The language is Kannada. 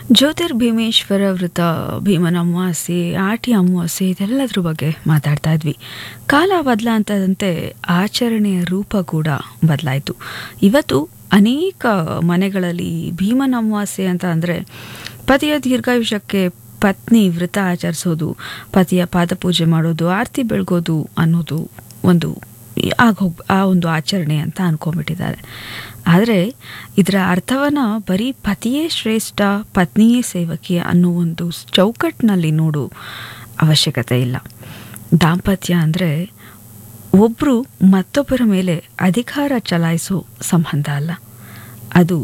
ಜ್ಯೋತಿರ್ಭೀಮೇಶ್ವರ ವೃತ ಭೀಮನ ಅಮಾವಾಸ್ಯೆ ಆಟಿ ಅಮಾವಾಸ್ಯೆ ಇದೆಲ್ಲದ್ರ ಬಗ್ಗೆ ಮಾತಾಡ್ತಾ ಇದ್ವಿ ಕಾಲ ಬದಲಾಂತದಂತೆ ಆಚರಣೆಯ ರೂಪ ಕೂಡ ಬದಲಾಯಿತು ಇವತ್ತು ಅನೇಕ ಮನೆಗಳಲ್ಲಿ ಭೀಮನ ಅಮಾವಾಸ್ಯೆ ಅಂತ ಅಂದರೆ ಪತಿಯ ದೀರ್ಘಾಯುಷ್ಯಕ್ಕೆ ಪತ್ನಿ ವ್ರತ ಆಚರಿಸೋದು ಪತಿಯ ಪಾದಪೂಜೆ ಮಾಡೋದು ಆರತಿ ಬೆಳಗೋದು ಅನ್ನೋದು ಒಂದು ಆಗೋಗ್ ಆ ಒಂದು ಆಚರಣೆ ಅಂತ ಅನ್ಕೊಂಡ್ಬಿಟ್ಟಿದ್ದಾರೆ ಆದರೆ ಇದರ ಅರ್ಥವನ್ನು ಬರೀ ಪತಿಯೇ ಶ್ರೇಷ್ಠ ಪತ್ನಿಯೇ ಸೇವಕಿ ಅನ್ನೋ ಒಂದು ಚೌಕಟ್ಟಿನಲ್ಲಿ ನೋಡು ಅವಶ್ಯಕತೆ ಇಲ್ಲ ದಾಂಪತ್ಯ ಅಂದರೆ ಒಬ್ಬರು ಮತ್ತೊಬ್ಬರ ಮೇಲೆ ಅಧಿಕಾರ ಚಲಾಯಿಸೋ ಸಂಬಂಧ ಅಲ್ಲ ಅದು